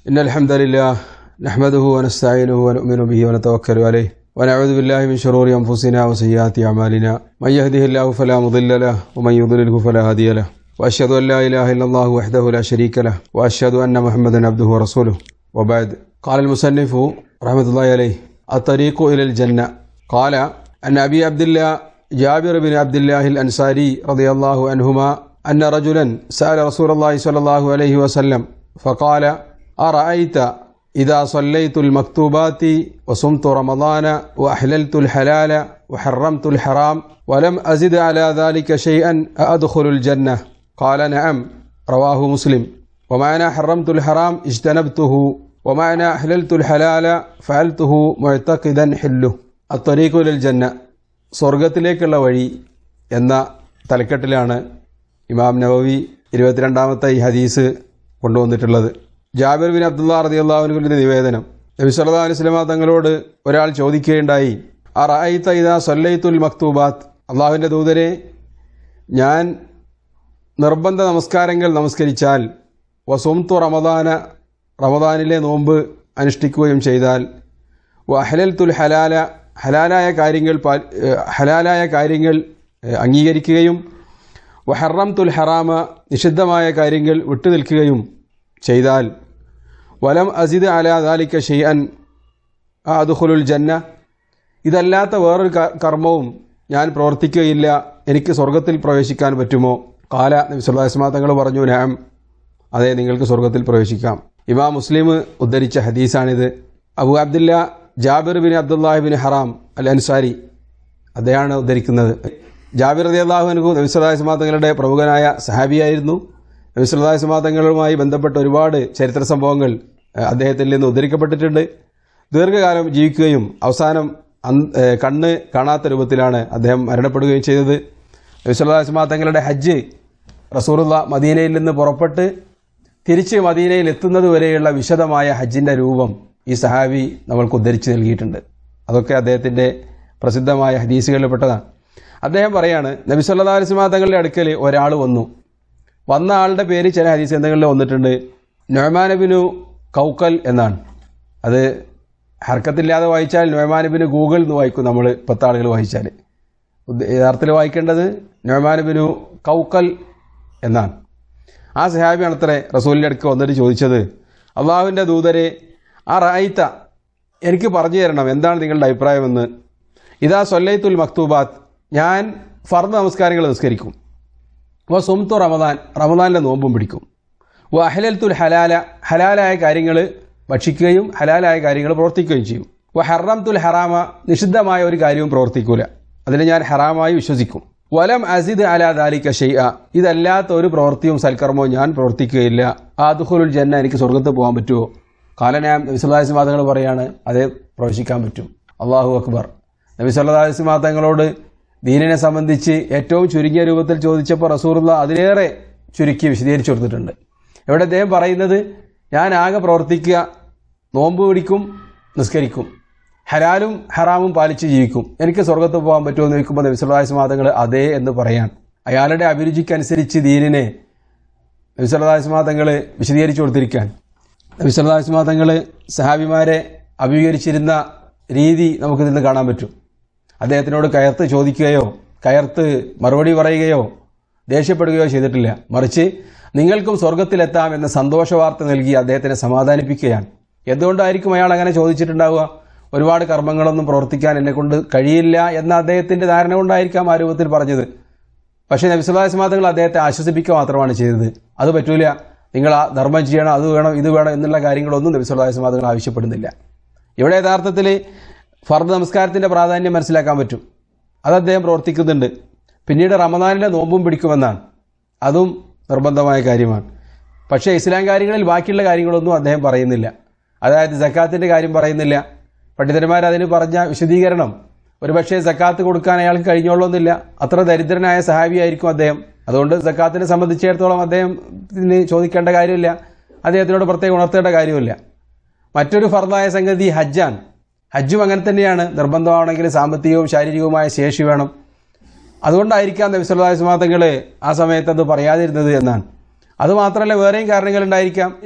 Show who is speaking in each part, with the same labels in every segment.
Speaker 1: إن الحمد لله نحمده ونستعينه ونؤمن به ونتوكل عليه ونعوذ بالله من شرور أنفسنا وسيئات أعمالنا من يهده الله فلا مضل له ومن يضلله فلا هادي له وأشهد أن لا إله إلا الله وحده لا شريك له وأشهد أن محمدا عبده ورسوله وبعد قال المصنف رحمة الله عليه الطريق إلى الجنة قال أن أبي عبد الله جابر بن عبد الله الأنصاري رضي الله عنهما أن رجلا سأل رسول الله صلى الله عليه وسلم فقال أرأيت إذا صليت المكتوبات وصمت رمضان وأحللت الحلال وحرمت الحرام ولم أزد على ذلك شيئا أأدخل الجنة قال نعم رواه مسلم ومعنى حرمت الحرام اجتنبته ومعنى أحللت الحلال فعلته معتقدا حله الطريق إلى الجنة സ്വർഗത്തിലേക്കുള്ള വഴി എന്ന തലക്കെട്ടിലാണ് ഇമാം നവവി ഇരുപത്തിരണ്ടാമത്തെ ഈ ഹദീസ് കൊണ്ടുവന്നിട്ടുള്ളത് ജാബിർ ബിൻ അബ്ദുള്ള റതി അള്ളാഹുവിൻ്റെ നിവേദനം നബി സല്ലാ അലൈഹി സ്വലമ തങ്ങളോട് ഒരാൾ ചോദിക്കുകയുണ്ടായി ആ റായിത്ത ഇതാ സല്ലൈത്തുൽ മക്തൂബാത്ത് അള്ളാഹുവിൻ്റെ ദൂതരെ ഞാൻ നിർബന്ധ നമസ്കാരങ്ങൾ നമസ്കരിച്ചാൽ വസുംതു റമദാന റമദാനിലെ നോമ്പ് അനുഷ്ഠിക്കുകയും ചെയ്താൽ വഹലൽത്തുൽ ഹലാല ഹലാലായ കാര്യങ്ങൾ പാ- ഏഹ് ഹലാലായ കാര്യങ്ങൾ ഏഹ് അംഗീകരിക്കുകയും വഹറം തുൽ ഹറാമ നിഷിദ്ധമായ കാര്യങ്ങൾ വിട്ടുനിൽക്കുകയും ചെയ്താൽ വലം അസിദ് അല ദാലിക്ക ഷെയ്അൻ അദുഖുലുൽ ജന്ന ഇതല്ലാത്ത വേറൊരു ക- കർമ്മവും ഞാൻ പ്രവർത്തിക്കുകയില്ല എനിക്ക് സ്വർഗത്തിൽ പ്രവേശിക്കാൻ പറ്റുമോ കാല നബി സുല്ലാസ്മാ തങ്ങൾ പറഞ്ഞു നാം അതെ നിങ്ങൾക്ക് സ്വർഗത്തിൽ പ്രവേശിക്കാം ഇമാം മുസ്ലിം ഉദ്ധരിച്ച ഹദീസാണിത് അബു അബ്ദുല്ല ജാബിർ ബിൻ അബ്ദുല്ലാഹിബിൻ ഹറാം അൽ അൻസാരി അദ്ദേഹമാണ് ഉദ്ധരിക്കുന്നത് ജാബിർ റതി അള്ളാഹുനു നബിസ്വല്ലാസ്മാ തങ്ങളുടെ പ്രമുഖനായ സഹാബിയായിരുന്നു നബിസ്വല്ലാസ്മാ തങ്ങളുമായി ബന്ധപ്പെട്ട ഒരുപാട് ചരിത്ര സംഭവങ്ങൾ ഏഹ്, അദ്ദേഹത്തിൽ നിന്ന് ഉദ്ധരിക്കപ്പെട്ടിട്ടുണ്ട് ദീർഘകാലം ജീവിക്കുകയും അവസാനം അന്- ഏഹ്, കണ്ണ് കാണാത്ത രൂപത്തിലാണ് അദ്ദേഹം മരണപ്പെടുകയും ചെയ്തത് നബിസ്വല്ലാസ്മാ തങ്ങളുടെ ഹജ്ജ് റസൂറുള്ള മദീനയിൽ നിന്ന് പുറപ്പെട്ട് തിരിച്ച് മദീനയിൽ എത്തുന്നത് വരെയുള്ള വിശദമായ ഹജ്ജിന്റെ രൂപം ഈ സഹാബി നമ്മൾക്ക് ഉദ്ധരിച്ച് നൽകിയിട്ടുണ്ട് അതൊക്കെ അദ്ദേഹത്തിന്റെ പ്രസിദ്ധമായ ഹദീസുകളിൽ പെട്ടതാണ് അദ്ദേഹം പറയാണ് നബി സല്ലാ അലിസ്മാ തങ്ങളുടെ അടുക്കൽ ഒരാൾ വന്നു വന്ന ആളുടെ പേര് ചില ഹദീസ് എന്തെങ്കിലും വന്നിട്ടുണ്ട് നൊമാനബിനു കൗക്കൽ എന്നാണ് അത് ഹർക്കത്തില്ലാതെ വായിച്ചാൽ നൊമാനബിന് ഗൂഗിൾ എന്ന് വായിക്കും നമ്മൾ പത്ത് ആളുകൾ വായിച്ചാൽ ഉദ്ദ- യഥാർത്ഥത്തിൽ വായിക്കേണ്ടത് നൊമാനബിനു കൗക്കൽ എന്നാണ് ആ സഹാബിയാണ് അത്രേ റസൂലിൻ്റെ അടുക്ക് വന്നിട്ട് ചോദിച്ചത് അള്ളാഹുവിൻ്റെ ദൂതരെ ആ റായിത്ത എനിക്ക് പറഞ്ഞു തരണം എന്താണ് നിങ്ങളുടെ അഭിപ്രായമെന്ന് ഇതാ സൊല്ലൈത്തുൽ മക്തൂബാത്ത് ഞാൻ ഫർദ് നമസ്കാരങ്ങൾ നിസ്കരിക്കും വ സുംതു റമദാൻ റമദാനിലെ നോമ്പും പിടിക്കും വ അഹലൽത്തുൽ ഹലാല ഹലാലായ കാര്യങ്ങൾ ഭക്ഷിക്കുകയും ഹലാലായ കാര്യങ്ങൾ പ്രവർത്തിക്കുകയും ചെയ്യും വ ഹറംതുൽ ഹറാമ നിഷിദ്ധമായ ഒരു കാര്യവും പ്രവർത്തിക്കൂല അതിനെ ഞാൻ ഹറാമായി വിശ്വസിക്കും വലം അസിദ് അല ദാലിക ഷെയ്അ ഇതല്ലാത്ത ഒരു പ്രവൃത്തിയും സൽക്കർമ്മവും ഞാൻ പ്രവർത്തിക്കുകയില്ല ആദുഹുലുൽ ജന്ന എനിക്ക് സ്വർഗത്ത് പോകാൻ പറ്റുമോ കാലനാം നബി സല്ലാഹി മാതങ്ങൾ പറയാണ് അതേ പ്രവേശിക്കാൻ പറ്റും അള്ളാഹു അക്ബർ നബി സല്ലാഹി മാതങ്ങളോട് ദീനിനെ സംബന്ധിച്ച് ഏറ്റവും ചുരുങ്ങിയ രൂപത്തിൽ ചോദിച്ചപ്പോൾ റസൂറുള്ള അതിലേറെ ചുരുക്കി വിശദീകരിച്ചു കൊടുത്തിട്ടുണ്ട് ഇവിടെ അദ്ദേഹം പറയുന്നത് ഞാൻ ആകെ പ്രവർത്തിക്കുക നോമ്പ് പിടിക്കും നിസ്കരിക്കും ഹലാലും ഹറാമും പാലിച്ച് ജീവിക്കും എനിക്ക് സ്വർഗത്ത് പോകാൻ പറ്റുമോ എന്ന് ചോദിക്കുമ്പോൾ നബി സല്ലാഹി മാതങ്ങൾ അതേ എന്ന് പറയാൻ അയാളുടെ അഭിരുചിക്കനുസരിച്ച് ദീനിനെ നബി സല്ലാസ്മാ തങ്ങൾ വിശദീകരിച്ചു കൊടുത്തിരിക്കാൻ നബി സല്ലാസ്മാ തങ്ങൾ സഹാബിമാരെ അഭിമുഖീകരിച്ചിരുന്ന രീതി നമുക്കിതിൽ നിന്ന് കാണാൻ പറ്റും അദ്ദേഹത്തിനോട് കയർത്ത് ചോദിക്കുകയോ കയർത്ത് മറുപടി പറയുകയോ ദേഷ്യപ്പെടുകയോ ചെയ്തിട്ടില്ല മറിച്ച് നിങ്ങൾക്കും സ്വർഗത്തിലെത്താം എന്ന സന്തോഷ വാർത്ത നൽകി അദ്ദേഹത്തിനെ സമാധാനിപ്പിക്കുകയാണ് എന്തുകൊണ്ടായിരിക്കും അയാൾ അങ്ങനെ ചോദിച്ചിട്ടുണ്ടാവുക ഒരുപാട് കർമ്മങ്ങളൊന്നും പ്രവർത്തിക്കാൻ എന്നെ കൊണ്ട് കഴിയില്ല എന്ന അദ്ദേഹത്തിന്റെ ധാരണ കൊണ്ടായിരിക്കാം ആ രൂപത്തിൽ പറഞ്ഞത് പക്ഷേ നബിസ്വലാസ്മാതങ്ങൾ അദ്ദേഹത്തെ ആശ്വസിപ്പിക്കുക മാത്രമാണ് ചെയ്തത് അത് പറ്റൂല നിങ്ങൾ ആ ധർമ്മം ചെയ്യണം അത് വേണം ഇത് വേണം എന്നുള്ള കാര്യങ്ങളൊന്നും നബിസ്വലാസ്മാതങ്ങൾ ആവശ്യപ്പെടുന്നില്ല ഇവിടെ യഥാർത്ഥത്തിൽ ഫർദ് നമസ്കാരത്തിന്റെ പ്രാധാന്യം മനസ്സിലാക്കാൻ പറ്റും അത് അദ്ദേഹം പ്രവർത്തിക്കുന്നുണ്ട് പിന്നീട് റമദാനിലെ നോമ്പും പിടിക്കുമെന്നാണ് അതും നിർബന്ധമായ കാര്യമാണ് പക്ഷേ ഇസ്ലാം കാര്യങ്ങളിൽ ബാക്കിയുള്ള കാര്യങ്ങളൊന്നും അദ്ദേഹം പറയുന്നില്ല അതായത് ജക്കാത്തിന്റെ കാര്യം പറയുന്നില്ല പണ്ഡിതന്മാർ അതിന് പറഞ്ഞ വിശദീകരണം ഒരുപക്ഷെ സക്കാത്ത് കൊടുക്കാൻ അയാൾക്ക് കഴിഞ്ഞോളൊന്നുമില്ല അത്ര ദരിദ്രനായ സഹാബിയായിരിക്കും അദ്ദേഹം അതുകൊണ്ട് സക്കാത്തിനെ സംബന്ധിച്ചിടത്തോളം അദ്ദേഹത്തിന് ചോദിക്കേണ്ട കാര്യമില്ല അദ്ദേഹത്തിനോട് പ്രത്യേകം ഉണർത്തേണ്ട കാര്യമില്ല മറ്റൊരു ഫർദായ സംഗതി ഹജ്ജാണ് ഹജ്ജും അങ്ങനെ തന്നെയാണ് നിർബന്ധമാണെങ്കിൽ സാമ്പത്തികവും ശാരീരികവുമായ ശേഷി വേണം അതുകൊണ്ടായിരിക്കാം നബി സല്ലല്ലാഹു അലൈഹി വസല്ലം തങ്ങൾ ആ സമയത്ത് അത് പറയാതിരുന്നത് എന്നാണ് അതുമാത്രമല്ല വേറെയും കാരണങ്ങൾ ഉണ്ടായിരിക്കാം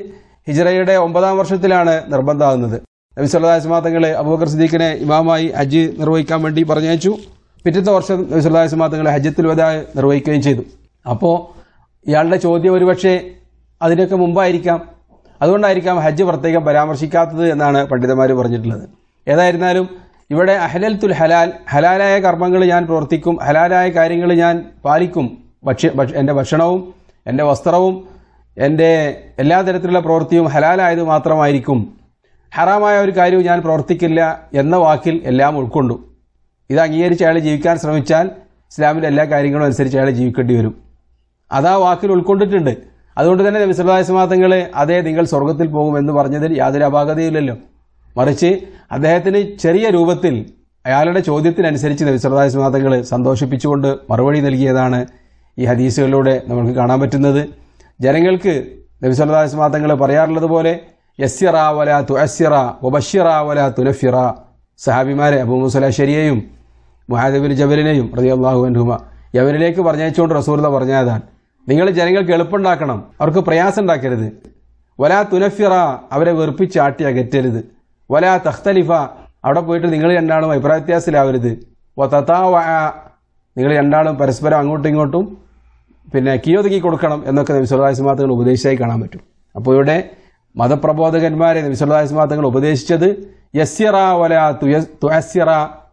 Speaker 1: ഹിജ്റയുടെ ഒമ്പതാം വർഷത്തിലാണ് നിർബന്ധമാകുന്നത് നബി സല്ലല്ലാഹു അലൈഹി വസല്ലം തങ്ങൾ അബൂബക്കർ സിദ്ദീഖിനെ ഇമാമായി ഹജ്ജ് നിർവഹിക്കാൻ വേണ്ടി പറഞ്ഞയച്ചു പിറ്റത്തെ വർഷം നബി സല്ലല്ലാഹു അലൈഹി വസല്ലം തങ്ങൾ ഹജ്ജത്തുൽ വദാ നിർവഹിക്കുകയും ചെയ്തു അപ്പോൾ ഇയാളുടെ ചോദ്യം ഒരുപക്ഷെ അതിനൊക്കെ മുമ്പായിരിക്കാം അതുകൊണ്ടായിരിക്കാം ഹജ്ജ് പ്രത്യേകം പരാമർശിക്കാത്തത് എന്നാണ് പണ്ഡിതന്മാർ പറഞ്ഞിട്ടുള്ളത് ഏതായിരുന്നാലും ഇവിടെ അഹലൽത്തുൽ ഹലാൽ ഹലാലായ കർമ്മങ്ങൾ ഞാൻ പ്രവർത്തിക്കും ഹലാലായ കാര്യങ്ങൾ ഞാൻ പാലിക്കും ഭക്ഷ്യ ഭക്ഷ- എൻ്റെ ഭക്ഷണവും എൻ്റെ വസ്ത്രവും എൻ്റെ എല്ലാ തരത്തിലുള്ള പ്രവൃത്തിയും ഹലാലായത് മാത്രമായിരിക്കും ഹറാമായ ഒരു കാര്യവും ഞാൻ പ്രവർത്തിക്കില്ല എന്ന വാക്കിൽ എല്ലാം ഉൾക്കൊണ്ടു ഇത് അംഗീകരിച്ച് അയാൾ ജീവിക്കാൻ ശ്രമിച്ചാൽ ഇസ്ലാമിലെ എല്ലാ കാര്യങ്ങളും അനുസരിച്ച് അയാൾ ജീവിക്കേണ്ടി വരും അതാ വാക്കിൽ ഉൾക്കൊണ്ടിട്ടുണ്ട് അതുകൊണ്ട് തന്നെ വിശ്രദാസമാതങ്ങൾ അതേ നിങ്ങൾ സ്വർഗത്തിൽ പോകുമെന്ന് പറഞ്ഞതിൽ യാതൊരു അപാകതയില്ലല്ലോ മറിച്ച് അദ്ദേഹത്തിന് ചെറിയ രൂപത്തിൽ അയാളുടെ ചോദ്യത്തിനനുസരിച്ച് നബിസ്വല്ലാസ്മാതങ്ങൾ സന്തോഷിപ്പിച്ചുകൊണ്ട് മറുപടി നൽകിയതാണ് ഈ ഹദീസുകളിലൂടെ നമുക്ക് കാണാൻ പറ്റുന്നത് ജനങ്ങൾക്ക് നബിസ്വല്ലാസ്മാതങ്ങൾ പറയാറുള്ളത് പോലെ യസ്സിറ വല തുഅസ്സിറ വബഷിറ വല തുനഫിറ സഹാബിമാരെ അബൂ മുസലാശ്ശേരിയെയും മുഹാദബിൻ ജബലിനെയും റളിയല്ലാഹു അൻഹുമ യവനിലേക്ക് പറഞ്ഞയച്ചുകൊണ്ട് റസൂർദ പറഞ്ഞതാണ് നിങ്ങൾ ജനങ്ങൾക്ക് എളുപ്പമുണ്ടാക്കണം അവർക്ക് പ്രയാസം ഉണ്ടാക്കരുത് വലാ തുനഫിറ അവരെ വെറുപ്പിച്ചാട്ടി അകറ്റരുത് വലാ തഖ്തലിഫ അവിടെ പോയിട്ട് നിങ്ങൾ രണ്ടാളും അഭിപ്രായ വ്യത്യാസത്തിലാവരുത് വതതാവ നിങ്ങൾ രണ്ടാളും പരസ്പരം അങ്ങോട്ടും ഇങ്ങോട്ടും പിന്നെ കിയോതുക്കി കൊടുക്കണം എന്നൊക്കെ നബിസ്വല്ലാസ്മാത്തങ്ങൾ ഉപദേശിച്ചായി കാണാൻ പറ്റും അപ്പോൾ ഇവിടെ മതപ്രബോധകന്മാരെ നബിസ്വല്ലാസ്മാത്തങ്ങൾ ഉപദേശിച്ചത് യസ്സിറ വല തുയസ്സിറ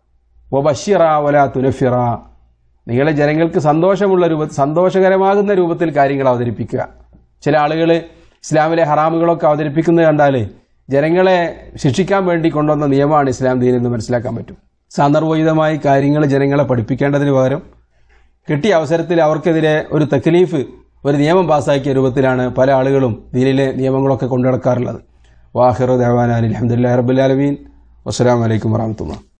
Speaker 1: വബഷിറ വല തുനഫിറ നിങ്ങളെ ജനങ്ങൾക്ക് സന്തോഷമുള്ള രൂപ സന്തോഷകരമാകുന്ന രൂപത്തിൽ കാര്യങ്ങൾ അവതരിപ്പിക്കുക ചില ആളുകൾ ഇസ്ലാമിലെ ഹറാമുകളൊക്കെ അവതരിപ്പിക്കുന്നത് കണ്ടാൽ ജനങ്ങളെ ശിക്ഷിക്കാൻ വേണ്ടി കൊണ്ടുവന്ന നിയമമാണ് ഇസ്ലാം ദീൻ എന്ന് മനസ്സിലാക്കാൻ പറ്റും സന്ദർഭോചിതമായി കാര്യങ്ങൾ ജനങ്ങളെ പഠിപ്പിക്കേണ്ടതിന് പകരം കിട്ടിയ അവസരത്തിൽ അവർക്കെതിരെ ഒരു തക്ലീഫ് ഒരു നിയമം പാസ്സാക്കിയ രൂപത്തിലാണ് പല ആളുകളും ദീനിലെ നിയമങ്ങളൊക്കെ കൊണ്ടു നടക്കാറുള്ളത് വാഹിറു ദേവാനാൻ അലഹമുല്ലാ റബുലാലമീൻ വസ്സലാമലൈക്കും വാഹമത്തുള്ള